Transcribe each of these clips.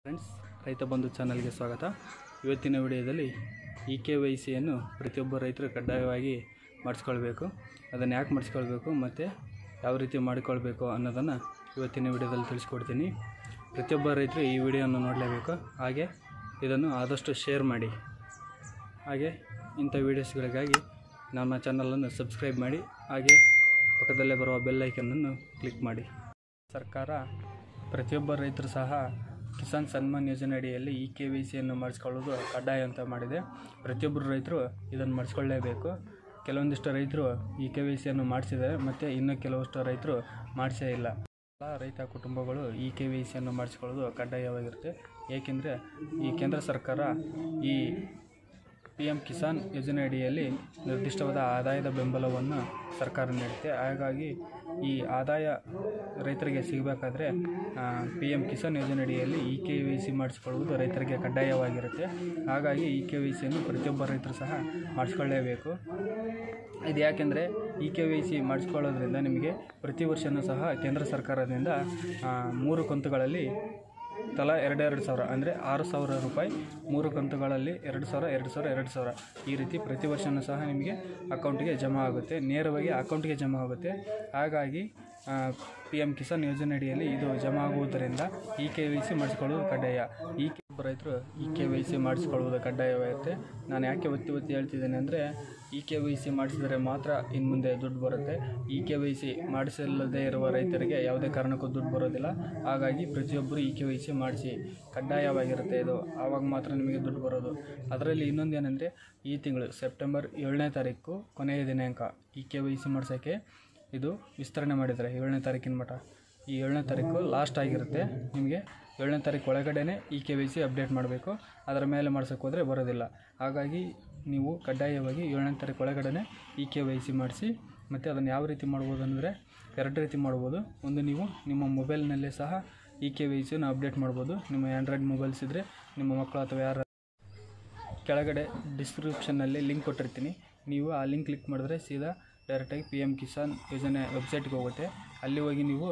friends ರೈತ ಬಂಧು ಚಾನಲ್ಗೆ ಸ್ವಾಗತ ಇವತ್ತಿನ ವಿಡಿಯೋದಲ್ಲಿ ಇ ಕೆ ವೈ ಸಿಯನ್ನು ಪ್ರತಿಯೊಬ್ಬ ರೈತರು ಕಡ್ಡಾಯವಾಗಿ ಮಾಡಿಸ್ಕೊಳ್ಬೇಕು ಅದನ್ನು ಯಾಕೆ ಮಾಡಿಸ್ಕೊಳ್ಬೇಕು ಮತ್ತು ಯಾವ ರೀತಿ ಮಾಡಿಕೊಳ್ಬೇಕು ಅನ್ನೋದನ್ನು ಇವತ್ತಿನ ವಿಡಿಯೋದಲ್ಲಿ ತಿಳಿಸ್ಕೊಡ್ತೀನಿ ಪ್ರತಿಯೊಬ್ಬ ರೈತರು ಈ ವಿಡಿಯೋವನ್ನು ನೋಡಲೇಬೇಕು ಹಾಗೆ ಇದನ್ನು ಆದಷ್ಟು ಶೇರ್ ಮಾಡಿ ಹಾಗೆ ಇಂಥ ವೀಡಿಯೋಸ್ಗಳಿಗಾಗಿ ನಮ್ಮ ಚಾನಲನ್ನು ಸಬ್ಸ್ಕ್ರೈಬ್ ಮಾಡಿ ಹಾಗೆ ಪಕ್ಕದಲ್ಲೇ ಬರುವ ಬೆಲ್ ಐಕನನ್ನು ಕ್ಲಿಕ್ ಮಾಡಿ ಸರ್ಕಾರ ಪ್ರತಿಯೊಬ್ಬ ರೈತರು ಸಹ ಕಿಸಾನ್ ಸನ್ಮಾನ್ ಯೋಜನೆ ಅಡಿಯಲ್ಲಿ ಇ ಕೆ ವಿ ಸಿಯನ್ನು ಮಾಡಿಸ್ಕೊಳ್ಳೋದು ಕಡ್ಡಾಯ ಅಂತ ಮಾಡಿದೆ ಪ್ರತಿಯೊಬ್ಬರು ರೈತರು ಇದನ್ನು ಮಾಡಿಸ್ಕೊಳ್ಳೇಬೇಕು ಕೆಲವೊಂದಿಷ್ಟು ರೈತರು ಇ ಕೆ ವಿ ಸಿಯನ್ನು ಮಾಡಿಸಿದ್ದಾರೆ ಮತ್ತು ಇನ್ನು ಕೆಲವಷ್ಟು ರೈತರು ಮಾಡಿಸೇ ಇಲ್ಲ ಎಲ್ಲ ರೈತ ಕುಟುಂಬಗಳು ಇ ಕೆ ವಿ ಸಿಯನ್ನು ಮಾಡಿಸ್ಕೊಳ್ಳೋದು ಕಡ್ಡಾಯವಾಗಿರುತ್ತೆ ಏಕೆಂದರೆ ಈ ಕೇಂದ್ರ ಸರ್ಕಾರ ಈ ಪಿ ಎಮ್ ಕಿಸಾನ್ ಯೋಜನೆ ಅಡಿಯಲ್ಲಿ ನಿರ್ದಿಷ್ಟವಾದ ಆದಾಯದ ಬೆಂಬಲವನ್ನು ಸರ್ಕಾರ ನೀಡುತ್ತೆ ಹಾಗಾಗಿ ಈ ಆದಾಯ ರೈತರಿಗೆ ಸಿಗಬೇಕಾದ್ರೆ ಪಿ ಎಮ್ ಕಿಸಾನ್ ಯೋಜನೆ ಅಡಿಯಲ್ಲಿ ಇ ಕೆ ವಿ ಸಿ ಮಾಡಿಸ್ಕೊಳ್ಳುವುದು ರೈತರಿಗೆ ಕಡ್ಡಾಯವಾಗಿರುತ್ತೆ ಹಾಗಾಗಿ ಇ ಕೆ ವಿ ಸಿಯನ್ನು ಪ್ರತಿಯೊಬ್ಬ ರೈತರು ಸಹ ಮಾಡಿಸ್ಕೊಳ್ಳೇಬೇಕು ಇದು ಯಾಕೆಂದರೆ ಇ ಕೆ ವಿ ಸಿ ಮಾಡಿಸ್ಕೊಳ್ಳೋದ್ರಿಂದ ನಿಮಗೆ ಪ್ರತಿ ವರ್ಷವೂ ಸಹ ಕೇಂದ್ರ ಸರ್ಕಾರದಿಂದ ಆ, ಮೂರು ಕಂತುಗಳಲ್ಲಿ ತಲಾ ಎರಡೆರಡು ಸಾವಿರ ಅಂದರೆ ಆರು ಸಾವಿರ ರೂಪಾಯಿ ಮೂರು ಕಂತುಗಳಲ್ಲಿ ಎರಡು ಸಾವಿರ ಎರಡು ಸಾವಿರ ಎರಡು ಸಾವಿರ ಈ ರೀತಿ ಪ್ರತಿ ವರ್ಷವೂ ಸಹ ನಿಮಗೆ ಅಕೌಂಟಿಗೆ ಜಮಾ ಆಗುತ್ತೆ ನೇರವಾಗಿ ಅಕೌಂಟಿಗೆ ಜಮಾ ಆಗುತ್ತೆ ಹಾಗಾಗಿ ಪಿ ಎಮ್ ಕಿಸಾನ್ ಯೋಜನೆ ಅಡಿಯಲ್ಲಿ ಇದು ಜಮಾ ಆಗುವುದರಿಂದ ಇ ಕೆ ವೈ ಸಿ ಮಾಡಿಸ್ಕೊಳ್ಳೋದು ಕಡ್ಡಾಯ ಈ ಕೆ ರೈತರು ಇ ಕೆ ವೈ ಸಿ ಮಾಡಿಸ್ಕೊಳ್ಳುವುದು ಕಡ್ಡಾಯವಾಗಿರುತ್ತೆ ನಾನು ಯಾಕೆ ಒತ್ತಿ ಒತ್ತಿ ಹೇಳ್ತಿದ್ದೇನೆ ಅಂದರೆ ಇ ಕೆ ವೈ ಸಿ ಮಾಡಿಸಿದರೆ ಮಾತ್ರ ಇನ್ನು ಮುಂದೆ ದುಡ್ಡು ಬರುತ್ತೆ ಇ ಕೆ ವೈ ಸಿ ಮಾಡಿಸಲ್ಲದೇ ಇರುವ ರೈತರಿಗೆ ಯಾವುದೇ ಕಾರಣಕ್ಕೂ ದುಡ್ಡು ಬರೋದಿಲ್ಲ ಹಾಗಾಗಿ ಪ್ರತಿಯೊಬ್ಬರು ಇ ಕೆ ವೈ ಸಿ ಮಾಡಿಸಿ ಕಡ್ಡಾಯವಾಗಿರುತ್ತೆ ಇದು ಆವಾಗ ಮಾತ್ರ ನಿಮಗೆ ದುಡ್ಡು ಬರೋದು ಅದರಲ್ಲಿ ಇನ್ನೊಂದು ಏನಂದರೆ ಈ ತಿಂಗಳು ಸೆಪ್ಟೆಂಬರ್ ಏಳನೇ ತಾರೀಕು ಕೊನೆಯ ದಿನಾಂಕ ಇ ಕೆ ವೈ ಸಿ ಮಾಡ್ಸೋಕ್ಕೆ ಇದು ವಿಸ್ತರಣೆ ಮಾಡಿದ್ದಾರೆ ಏಳನೇ ತಾರೀಕಿನ ಮಟ್ಟ ಈ ಏಳನೇ ತಾರೀಕು ಲಾಸ್ಟ್ ಆಗಿರುತ್ತೆ ನಿಮಗೆ ಏಳನೇ ತಾರೀಕು ಒಳಗಡೆನೇ E K Y C update ಮಾಡಬೇಕು ಅದರ ಮೇಲೆ ಮಾಡ್ಸೋಕೆ ಹೋದರೆ ಬರೋದಿಲ್ಲ ಹಾಗಾಗಿ ನೀವು ಕಡ್ಡಾಯವಾಗಿ ಏಳನೇ ತಾರೀಕು ಒಳಗಡೆ ಇ ಕೆ ವೈ ಸಿ ಮಾಡಿಸಿ ಮತ್ತು ಅದನ್ನು ಯಾವ ರೀತಿ ಮಾಡ್ಬೋದು ಅಂದರೆ ಎರಡು ರೀತಿ ಮಾಡ್ಬೋದು ಒಂದು ನೀವು ನಿಮ್ಮ ಮೊಬೈಲ್ನಲ್ಲೇ ಸಹ ಇ ಕೆ ವೈ ಸಿನ ಅಪ್ಡೇಟ್ ಮಾಡ್ಬೋದು ನಿಮ್ಮ ಆ್ಯಂಡ್ರಾಯ್ಡ್ ಮೊಬೈಲ್ಸ್ ಇದ್ದರೆ ನಿಮ್ಮ ಮಕ್ಕಳು ಅಥವಾ ಯಾರು ಕೆಳಗಡೆ ಡಿಸ್ಕ್ರಿಪ್ಷನ್ನಲ್ಲಿ ಲಿಂಕ್ ಕೊಟ್ಟಿರ್ತೀನಿ ನೀವು ಆ ಲಿಂಕ್ ಕ್ಲಿಕ್ ಮಾಡಿದ್ರೆ ಸೀದಾ ಡೈರೆಕ್ಟಾಗಿ ಪಿ ಎಮ್ ಕಿಸಾನ್ ಯೋಜನೆ ವೆಬ್ಸೈಟ್ಗೆ ಹೋಗುತ್ತೆ ಅಲ್ಲಿ ಹೋಗಿ ನೀವು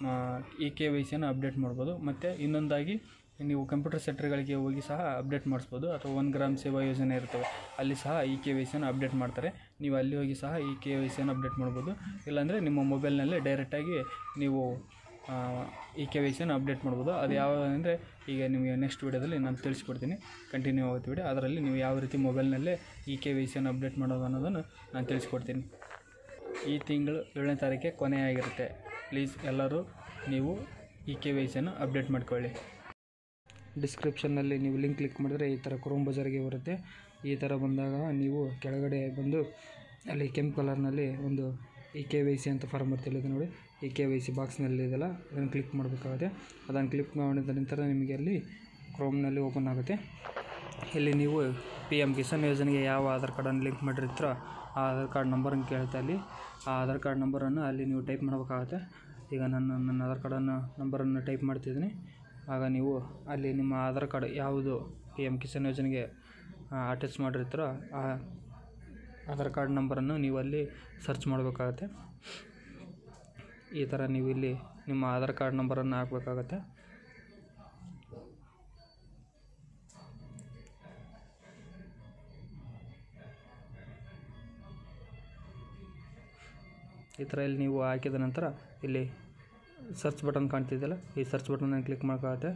ಇ ಕೆ ವೈ ಸಿಯನ್ನು ಅಪ್ಡೇಟ್ ಮಾಡ್ಬೋದು ಮತ್ತು ಇನ್ನೊಂದಾಗಿ ನೀವು ಕಂಪ್ಯೂಟರ್ ಸೆಂಟರ್ಗಳಿಗೆ ಹೋಗಿ ಸಹ ಅಪ್ಡೇಟ್ ಮಾಡಿಸ್ಬೋದು ಅಥವಾ ಒನ್ ಗ್ರಾಮ್ ಸೇವಾ ಯೋಜನೆ ಇರ್ತವೆ ಅಲ್ಲಿ ಸಹ ಇ ಕೆ ವೈ ಸಿಯನ್ನು ಅಪ್ಡೇಟ್ ಮಾಡ್ತಾರೆ ನೀವು ಅಲ್ಲಿ ಹೋಗಿ ಸಹ ಇ ಕೆ ವೈ ಸಿಯನ್ನು ಅಪ್ಡೇಟ್ ಮಾಡ್ಬೋದು ಇಲ್ಲಾಂದರೆ ನಿಮ್ಮ ಮೊಬೈಲ್ನಲ್ಲೇ ಡೈರೆಕ್ಟಾಗಿ ನೀವು ಇ ಕೆ ವೈ ಸಿಯನ್ನು ಅಪ್ಡೇಟ್ ಮಾಡ್ಬೋದು ಅದು ಯಾವ ಅಂದರೆ ಈಗ ನಿಮಗೆ ನೆಕ್ಸ್ಟ್ ವೀಡಿಯೋದಲ್ಲಿ ನಾನು ತಿಳಿಸ್ಕೊಡ್ತೀನಿ ಕಂಟಿನ್ಯೂ ಆಗುತ್ತೆ ವಿಡಿಯೋ ಅದರಲ್ಲಿ ನೀವು ಯಾವ ರೀತಿ ಮೊಬೈಲ್ನಲ್ಲೇ ಇ ಕೆ ವೈ ಸಿಯನ್ನು ಅಪ್ಡೇಟ್ ಮಾಡೋದು ಅನ್ನೋದನ್ನು ನಾನು ತಿಳಿಸ್ಕೊಡ್ತೀನಿ ಈ ತಿಂಗಳು ಏಳನೇ ತಾರೀಕೆ ಕೊನೆಯಾಗಿರುತ್ತೆ ಪ್ಲೀಸ್ ಎಲ್ಲರೂ ನೀವು ಇ ಕೆ ವೈ ಸಿಯನ್ನು ಅಪ್ಡೇಟ್ ಮಾಡ್ಕೊಳ್ಳಿ ಡಿಸ್ಕ್ರಿಪ್ಷನ್ನಲ್ಲಿ ನೀವು ಲಿಂಕ್ ಕ್ಲಿಕ್ ಮಾಡಿದರೆ ಈ ಥರ ಕ್ರೋಮ್ ಬಜಾರ್ಗೆ ಬರುತ್ತೆ ಈ ಥರ ಬಂದಾಗ ನೀವು ಕೆಳಗಡೆ ಬಂದು ಅಲ್ಲಿ ಕೆಂಪು ಕಲರ್ನಲ್ಲಿ ಒಂದು ಇ ಕೆ ವೈ ಸಿ ಅಂತ ಫಾರ್ಮ್ ಬರ್ತಿಲ್ಲ ನೋಡಿ ಇ ಕೆ ವೈ ಸಿ ಬಾಕ್ಸ್ನಲ್ಲಿ ಇದೆಲ್ಲ ಅದನ್ನು ಕ್ಲಿಕ್ ಮಾಡಬೇಕಾಗುತ್ತೆ ಅದನ್ನು ಕ್ಲಿಕ್ ಮಾಡಿದ ನಂತರ ನಿಮಗೆ ಅಲ್ಲಿ ಕ್ರೋಮ್ನಲ್ಲಿ ಓಪನ್ ಆಗುತ್ತೆ ಇಲ್ಲಿ ನೀವು ಪಿ ಎಮ್ ಕಿಸಾನ್ ಯೋಜನೆಗೆ ಯಾವ ಆಧಾರ್ ಕಾರ್ಡನ್ನು ಲಿಂಕ್ ಮಾಡಿರ್ತೀರೋ ಆ ಆಧಾರ್ ಕಾರ್ಡ್ ನಂಬರನ್ನು ಕೇಳುತ್ತೆ ಅಲ್ಲಿ ಆ ಆಧಾರ್ ಕಾರ್ಡ್ ನಂಬರನ್ನು ಅಲ್ಲಿ ನೀವು ಟೈಪ್ ಮಾಡಬೇಕಾಗುತ್ತೆ ಈಗ ನನ್ನ ನನ್ನ ಆಧಾರ್ ಕಾರ್ಡನ್ನು ನಂಬರನ್ನು ಟೈಪ್ ಮಾಡ್ತಿದ್ದೀನಿ ಆಗ ನೀವು ಅಲ್ಲಿ ನಿಮ್ಮ ಆಧಾರ್ ಕಾರ್ಡ್ ಯಾವುದು ಪಿ ಎಮ್ ಕಿಸಾನ್ ಯೋಜನೆಗೆ ಅಟ್ಯಾಚ್ ಮಾಡಿರ್ತೀರೋ ಆ ಆಧಾರ್ ಕಾರ್ಡ್ ನಂಬರನ್ನು ನೀವು ಅಲ್ಲಿ ಸರ್ಚ್ ಮಾಡಬೇಕಾಗತ್ತೆ ಈ ಥರ ನೀವು ಇಲ್ಲಿ ನಿಮ್ಮ ಆಧಾರ್ ಕಾರ್ಡ್ ನಂಬರನ್ನು ಹಾಕಬೇಕಾಗತ್ತೆ ಈ ಥರ ಇಲ್ಲಿ ನೀವು ಹಾಕಿದ ನಂತರ ಇಲ್ಲಿ ಸರ್ಚ್ ಬಟನ್ ಕಾಣ್ತಿದೆಯಲ್ಲ ಈ ಸರ್ಚ್ ಬಟನ್ನ ಕ್ಲಿಕ್ ಮಾಡೋಕ್ಕಾಗತ್ತೆ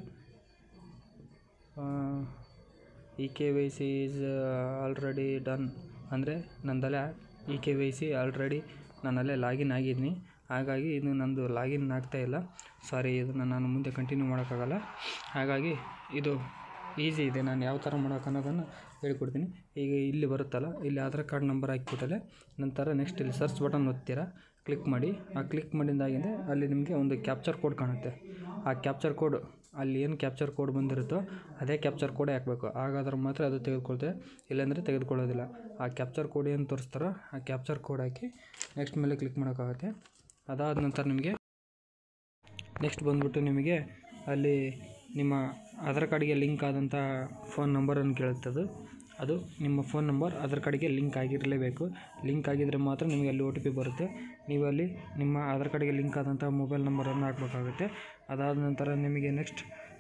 E K Y C is already done ಅಂದರೆ ನಂದಲ್ಲೇ E K Y C already ನಾನಲ್ಲೇ ಲಾಗಿನ್ ಆಗಿದ್ದೀನಿ ಹಾಗಾಗಿ ಇದು ನಂದು ಲಾಗಿನ್ ಆಗ್ತಾ ಇಲ್ಲ ಸಾರಿ ಇದನ್ನು ನಾನು ಮುಂದೆ ಕಂಟಿನ್ಯೂ ಮಾಡೋಕ್ಕಾಗಲ್ಲ ಹಾಗಾಗಿ ಇದು ಈಸಿ ಇದೆ ನಾನು ಯಾವ ಥರ ಮಾಡೋಕೆ ಅನ್ನೋದನ್ನು ಹೇಳ್ಕೊಡ್ತೀನಿ ಈಗ ಇಲ್ಲಿ ಬರುತ್ತಲ್ಲ ಇಲ್ಲಿ ಆಧಾರ್ ಕಾರ್ಡ್ ನಂಬರ್ ಹಾಕಿಬಿಟ್ಟಲೆ ನಂತರ ನೆಕ್ಸ್ಟ್ ಇಲ್ಲಿ ಸರ್ಚ್ ಬಟನ್ ಒತ್ತೀರಾ ಕ್ಲಿಕ್ ಮಾಡಿ ಆ ಕ್ಲಿಕ್ ಮಾಡಿದಾಗಿದೆ ಅಲ್ಲಿ ನಿಮಗೆ ಒಂದು ಕ್ಯಾಪ್ಚರ್ ಕೋಡ್ ಕಾಣುತ್ತೆ ಆ ಕ್ಯಾಪ್ಚರ್ ಕೋಡ್ ಅಲ್ಲಿ ಏನು ಕ್ಯಾಪ್ಚರ್ ಕೋಡ್ ಬಂದಿರುತ್ತೋ ಅದೇ ಕ್ಯಾಪ್ಚರ್ ಕೋಡೇ ಹಾಕಬೇಕು ಹಾಗಾದ್ರೆ ಮಾತ್ರ ಅದು ತೆಗೆದುಕೊಳ್ತೇವೆ ಇಲ್ಲಾಂದರೆ ತೆಗೆದುಕೊಳ್ಳೋದಿಲ್ಲ ಆ ಕ್ಯಾಪ್ಚರ್ ಕೋಡ್ ಏನು ತೋರಿಸ್ತಾರೋ ಆ ಕ್ಯಾಪ್ಚರ್ ಕೋಡ್ ಹಾಕಿ ನೆಕ್ಸ್ಟ್ ಮೇಲೆ ಕ್ಲಿಕ್ ಮಾಡೋಕ್ಕಾಗತ್ತೆ ಅದಾದ ನಂತರ ನಿಮಗೆ ನೆಕ್ಸ್ಟ್ ಬಂದ್ಬಿಟ್ಟು ನಿಮಗೆ ಅಲ್ಲಿ ನಿಮ್ಮ ಆಧಾರ್ ಕಾರ್ಡ್ಗೆ ಲಿಂಕ್ ಆದಂಥ ಫೋನ್ ನಂಬರನ್ನು ಕೇಳುತ್ತೆ ಅದು ಅದು ನಿಮ್ಮ ಫೋನ್ ನಂಬರ್ ಆಧಾರ್ ಕಾರ್ಡ್ಗೆ ಲಿಂಕ್ ಆಗಿರಲೇಬೇಕು ಲಿಂಕ್ ಆಗಿದ್ದರೆ ಮಾತ್ರ ನಿಮಗೆ ಅಲ್ಲಿ ಒ ಟಿ ಪಿ ಬರುತ್ತೆ ನೀವು ಅಲ್ಲಿ ನಿಮ್ಮ ಆಧಾರ್ ಕಾರ್ಡ್ಗೆ ಲಿಂಕ್ ಆದಂಥ ಮೊಬೈಲ್ ನಂಬರನ್ನು ಹಾಕಬೇಕಾಗುತ್ತೆ ಅದಾದ ನಂತರ ನಿಮಗೆ next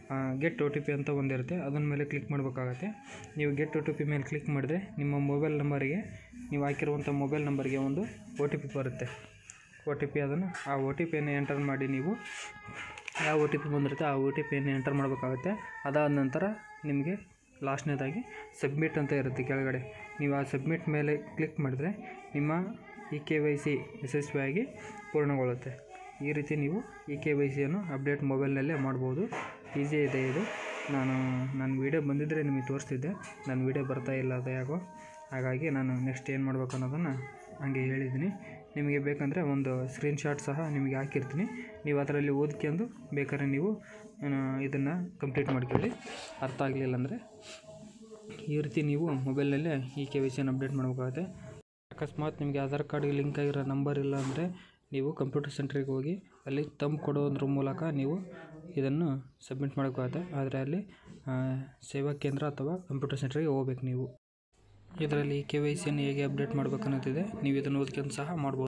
get O T P ಅಂತ ಒಂದಿರುತ್ತೆ ಅದನ್ನ ಮೇಲೆ ಕ್ಲಿಕ್ ಮಾಡಬೇಕಾಗತ್ತೆ ನೀವು ಗೆಟ್ ಒ ಟಿ ಪಿ ಮೇಲೆ ಕ್ಲಿಕ್ ಮಾಡಿದ್ರೆ ನಿಮ್ಮ ಮೊಬೈಲ್ ನಂಬರಿಗೆ ನೀವು ಹಾಕಿರುವಂಥ ಮೊಬೈಲ್ ನಂಬರ್ಗೆ ಒಂದು ಒ ಟಿ ಪಿ ಬರುತ್ತೆ ಒ ಟಿ ಪಿ ಅದನ್ನು ಆ ಒ ಟಿ ಪಿಯನ್ನು ಎಂಟರ್ ಮಾಡಿ ನೀವು ಯಾವ ಒ ಟಿ ಪಿ ಬಂದಿರುತ್ತೆ ಆ ಒ ಟಿ ಪಿಯನ್ನು ಎಂಟರ್ ಮಾಡಬೇಕಾಗುತ್ತೆ ಅದಾದ ನಂತರ ನಿಮಗೆ ಲಾಸ್ಟ್ನೇದಾಗಿ ಸಬ್ಮಿಟ್ ಅಂತ ಇರುತ್ತೆ ಕೆಳಗಡೆ ನೀವು ಆ ಸಬ್ಮಿಟ್ ಮೇಲೆ ಕ್ಲಿಕ್ ಮಾಡಿದ್ರೆ ನಿಮ್ಮ ಇ ಕೆ ವೈ ಸಿ ಯಶಸ್ವಿಯಾಗಿ ಪೂರ್ಣಗೊಳ್ಳುತ್ತೆ ಈ ರೀತಿ ನೀವು ಇ ಕೆ ವೈ ಸಿಯನ್ನು ಅಪ್ಡೇಟ್ ಮೊಬೈಲ್ನಲ್ಲೇ ಮಾಡ್ಬೋದು ಈಸಿ ಇದೆ ಇದು ನಾನು ನನ್ನ ವೀಡಿಯೋ ಬಂದಿದ್ದರೆ ನಿಮಗೆ ತೋರಿಸ್ತಿದ್ದೆ ನನ್ನ ವೀಡಿಯೋ ಬರ್ತಾ ಇಲ್ಲ ಅದು ಯಾಕೋ ಹಾಗಾಗಿ ನಾನು ನೆಕ್ಸ್ಟ್ ಏನು ಮಾಡ್ಬೇಕು ಅನ್ನೋದನ್ನು ಹಾಗೆ ಹೇಳಿದ್ದೀನಿ ನಿಮಗೆ ಬೇಕಂದರೆ ಒಂದು ಸ್ಕ್ರೀನ್ಶಾಟ್ ಸಹ ನಿಮಗೆ ಹಾಕಿರ್ತೀನಿ ನೀವು ಅದರಲ್ಲಿ ಓದ್ಕೊಂಡು ಬೇಕಾದ್ರೆ ನೀವು ಇದನ್ನು ಕಂಪ್ಲೀಟ್ ಮಾಡ್ಕೊಳ್ಳಿ ಅರ್ಥ ಆಗಲಿಲ್ಲ ಅಂದರೆ ಈ ರೀತಿ ನೀವು ಮೊಬೈಲ್ನಲ್ಲೇ ಈ ಕೆ ವೈ ಸಿಯನ್ನು ಅಪ್ಡೇಟ್ ಮಾಡಬೇಕಾಗುತ್ತೆ ಅಕಸ್ಮಾತ್ ನಿಮಗೆ ಆಧಾರ್ ಕಾರ್ಡ್ಗೆ ಲಿಂಕ್ ಆಗಿರೋ ನಂಬರ್ ಇಲ್ಲ ಅಂದರೆ ನೀವು ಕಂಪ್ಯೂಟರ್ ಸೆಂಟ್ರಿಗೆ ಹೋಗಿ ಅಲ್ಲಿ ತಂಬ್ ಕೊಡೋದ್ರ ಮೂಲಕ ನೀವು ಇದನ್ನು ಸಬ್ಮಿಟ್ ಮಾಡೋಕ್ಕಾಗುತ್ತೆ ಆದರೆ ಅಲ್ಲಿ ಆ, ಸೇವಾ ಕೇಂದ್ರ ಅಥವಾ ಕಂಪ್ಯೂಟರ್ ಸೆಂಟ್ರಿಗೆ ಹೋಗ್ಬೇಕು ನೀವು ಇದರಲ್ಲಿ ಕೆ ವೈ ಸಿಯನ್ನು ಹೇಗೆ ಅಪ್ಡೇಟ್ ಮಾಡಬೇಕು ಅನ್ನೋದಿದೆ ನೀವು ಇದನ್ನು ಓದ್ಕೊಂಡು ಸಹ ಮಾಡ್ಬೋದು